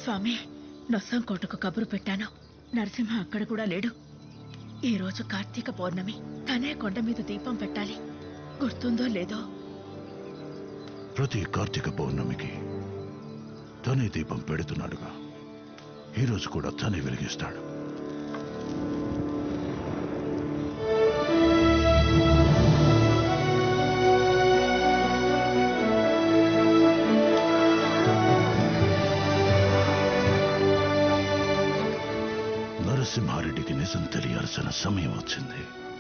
స్వామి నొస్సం కోటకు కబురు పెట్టాను నరసింహ అక్కడ కూడా లేడు ఈ రోజు కార్తీక పౌర్ణమి తనే కొండ మీద దీపం పెట్టాలి గుర్తుందో లేదో ప్రతి కార్తీక పౌర్ణమికి తనే దీపం పెడుతున్నాడుగా ఈరోజు కూడా తనే వెలిగిస్తాడు నరసింహారెడ్డికి నిజం తెలియాల్సిన సమయం వచ్చింది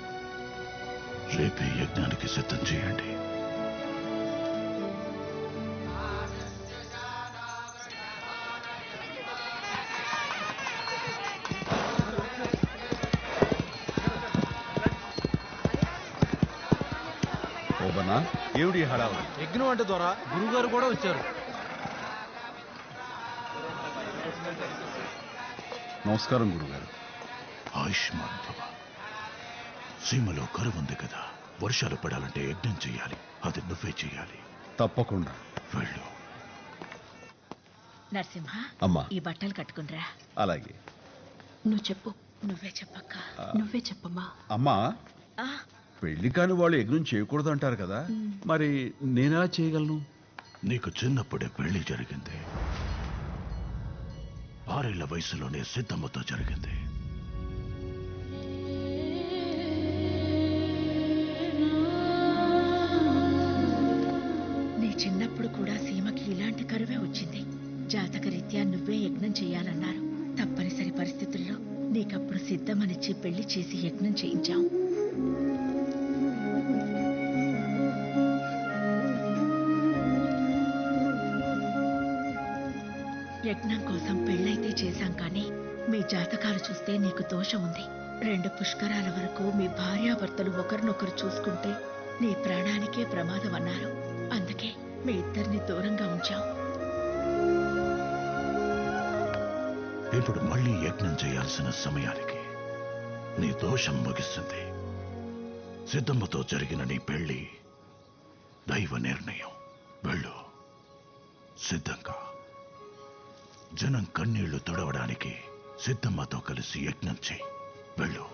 రేపే యజ్ఞానికి సిద్ధం చేయండి ఓబన్నా ఏమిటి ఈ హడావుడి యజ్ఞం అంటే ద్వారా గురుగారు కూడా వచ్చారు నమస్కారం గురుగారు ఆయుష్మాన్ భవ సీమలో కరువు ఉంది కదా వర్షాలు పడాలంటే యజ్ఞం చెయ్యాలి అది నువ్వే చెయ్యాలి తప్పకుండా వెళ్ళు నరసింహ అమ్మా ఈ బట్టలు కట్టుకునిరా అలాగే నువ్వు చెప్పు నువ్వే చెప్పక్క నువ్వే చెప్పమ్మా అమ్మా ఆ, పెళ్లి కాని వాళ్ళు యజ్ఞం చేయకూడదు అంటారు కదా మరి నేనెలా చేయగలను నీకు చిన్నప్పుడే పెళ్లి జరిగింది ఆరేళ్ల వయసులోనే సిద్ధమ్మతో జరిగింది నీ చిన్నప్పుడు కూడా సీమకి ఇలాంటి కరువే వచ్చింది జాతకరీత్యా నువ్వే యజ్ఞం చెయ్యాలన్నారు తప్పనిసరి పరిస్థితుల్లో నీకప్పుడు సిద్ధమనిచ్చి పెళ్లి చేసి యజ్ఞం చేయించాం యజ్ఞం కోసం పెళ్ళైతే చేశాం కానీ మీ జాతకాలు చూస్తే నీకు దోషం ఉంది రెండు పుష్కరాల వరకు మీ భార్యాభర్తలు ఒకరినొకరు చూసుకుంటే నీ ప్రాణానికే ప్రమాదం అన్నారు అందుకే మీ ఇద్దరిని దూరంగా ఉంచాం ఇప్పుడు మళ్ళీ యజ్ఞం చేయాల్సిన సమయానికి నీ దోషం ముగిస్తుంది సిద్ధమ్మతో జరిగిన నీ పెళ్లి దైవ నిర్ణయం వెళ్ళు సిద్ధంగా జనం కన్నీళ్లు తుడవడానికి సిద్ధమ్మతో కలిసి యజ్ఞం చేయి వెళ్ళు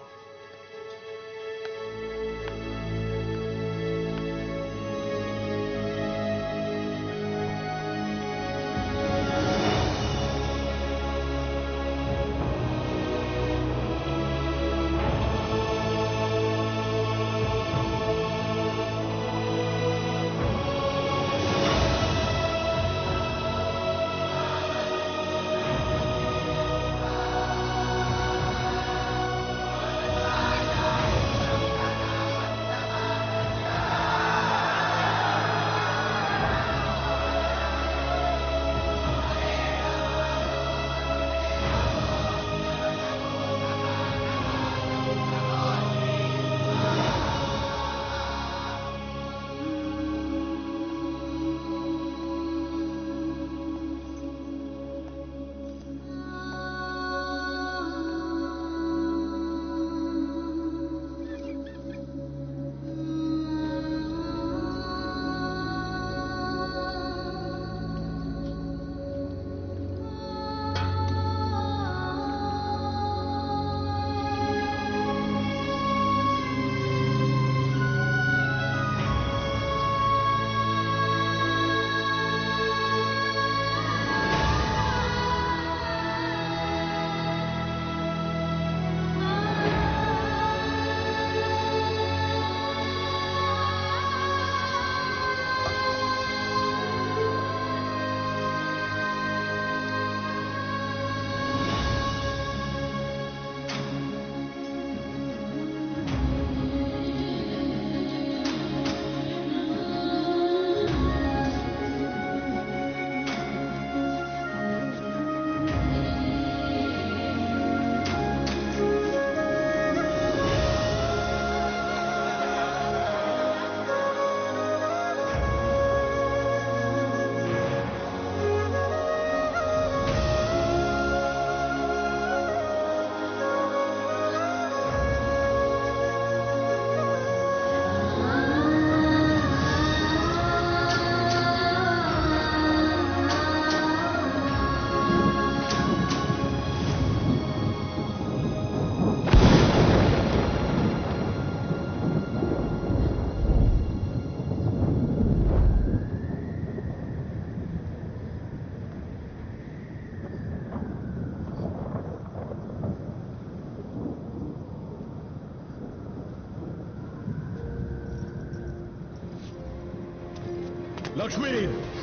లక్ష్మి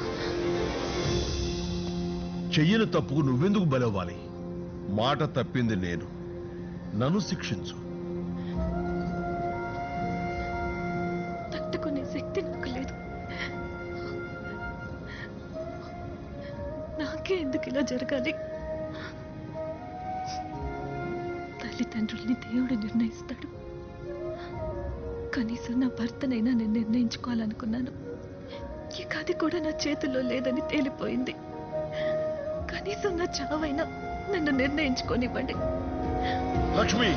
చెయ్యని తప్పుకు నువ్వెందుకు బలవ్వాలి మాట తప్పింది నేను నన్ను శిక్షించు తట్టుకునే శక్తి నాకు లేదు నాకే ఎందుకు ఇలా జరగాలి తల్లిదండ్రుల్ని దేవుడు నిర్ణయిస్తాడు కనీసం నా భర్తనైనా నేను నిర్ణయించుకోవాలనుకున్నాను ఇక అది కూడా నా చేతుల్లో లేదని తేలిపోయింది కనీసం నా చావైనా నన్ను నిర్ణయించుకోనివ్వండి లక్ష్మి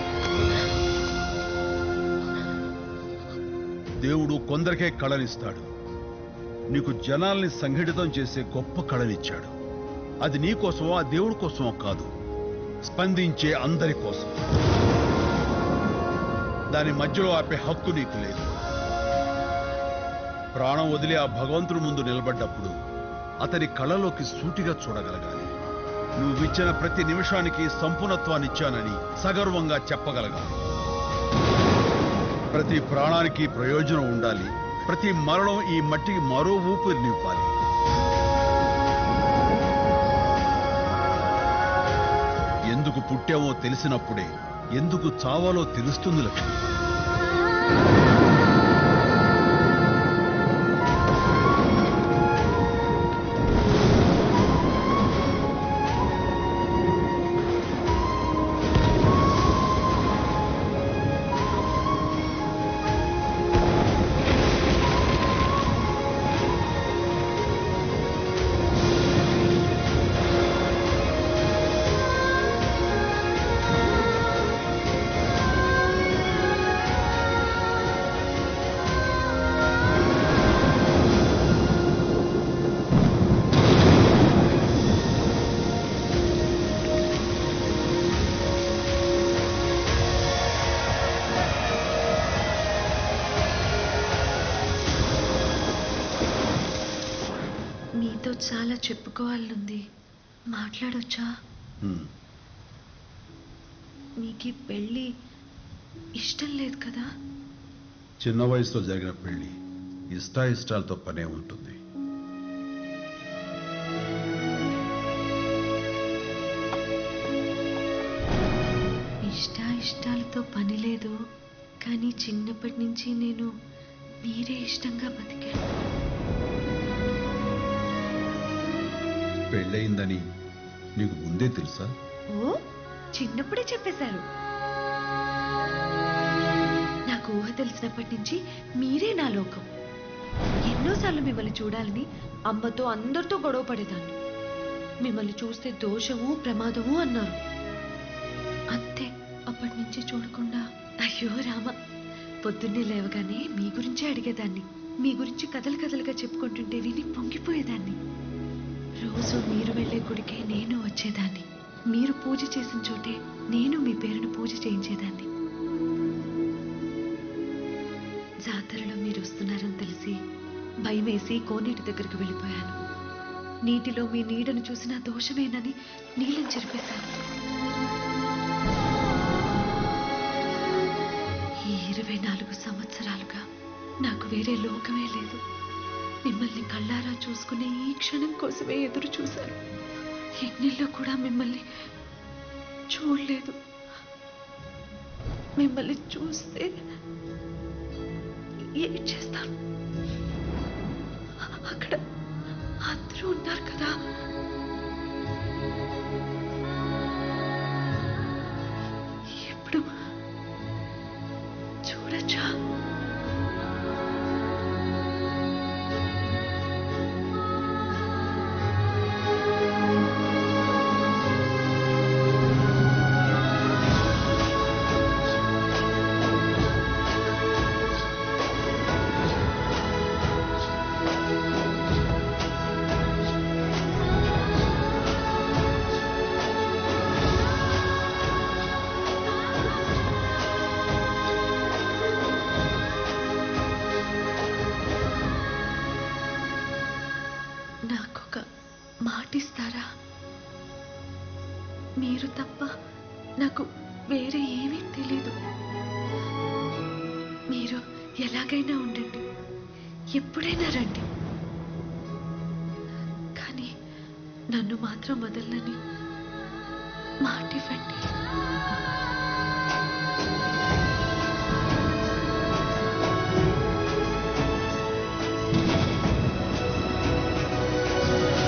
దేవుడు కొందరికే కళనిస్తాడు నీకు జనాల్ని సంఘటితం చేసే గొప్ప కళనిచ్చాడు అది నీ కోసమో ఆ దేవుడి కోసమో కాదు స్పందించే అందరి కోసం దాని మధ్యలో ఆపే హక్కు నీకు లేదు ప్రాణం వదిలి ఆ భగవంతుడి ముందు నిలబడ్డప్పుడు అతని కళలోకి సూటిగా చూడగలగాలి నువ్విచ్చిన ప్రతి నిమిషానికి సంపూర్ణత్వాన్ని ఇచ్చానని సగర్వంగా చెప్పగలగాలి ప్రతి ప్రాణానికి ప్రయోజనం ఉండాలి ప్రతి మరణం ఈ మట్టికి మరో ఊపిరినివ్వాలి ఎందుకు పుట్టామో తెలిసినప్పుడే ఎందుకు చావాలో తెలుస్తుంది లక్ష్మి మీతో చాలా చెప్పుకోవాలనుంది మాట్లాడొచ్చా హ్మ్. మీకు ఈ పెళ్ళి ఇష్టం లేదు కదా చిన్న వయసులో జరిగిన పెళ్లి ఇష్టాయిష్టాలతో పనే ఉంటుంది ఇష్ట ఇష్టాలతో పని లేదు కానీ చిన్నప్పటి నుంచి నేను మీరే ఇష్టంగా బతికాను పెళ్ళయిందని నీకు ముందే తెలుసా ఓ చిన్నప్పుడే చెప్పేశారు నాకు ఊహ తెలిసినప్పటి నుంచి మీరే నా లోకం ఎన్నోసార్లు మిమ్మల్ని చూడాలని అమ్మతో అందరితో గొడవ పడేదాన్ని మిమ్మల్ని చూస్తే దోషము ప్రమాదము అన్నారు అంతే అప్పటి నుంచి చూడకుండా అయ్యో రామ పొద్దున్నే లేవగానే మీ గురించే అడిగేదాన్ని మీ గురించి కథలు కథలుగా చెప్పుకుంటుంటే విని పొంగిపోయేదాన్ని రోజు మీరు వెళ్ళే గుడికే నేను వచ్చేదాన్ని మీరు పూజ చేసిన చోటే నేను మీ పేరును పూజ చేయించేదాన్ని జాతరలో మీరు వస్తున్నారని తెలిసి భయమేసి కోనేటి దగ్గరికి వెళ్ళిపోయాను నీటిలో మీ నీడను చూసిన దోషమేనని నీళ్ళని చెరిపేశాను ఈ ఇరవై నాలుగు సంవత్సరాలుగా నాకు వేరే లోకమే లేదు మిమ్మల్ని కళ్ళారా చూసుకునే ఈ క్షణం కోసమే ఎదురు చూశాను ఎన్నెల్లో కూడా మిమ్మల్ని చూడలేదు మిమ్మల్ని చూస్తే ఏం చేస్తాను అక్కడ అందరూ ఉన్నారు కదా ఇప్పుడు చూడచ్చా నాకొక మాటిస్తారా మీరు తప్ప నాకు వేరే ఏమీ తెలీదు మీరు ఎలాగైనా ఉండండి ఎప్పుడైనా రండి నన్ను మాత్రం వదలని మాట ఇవ్వండి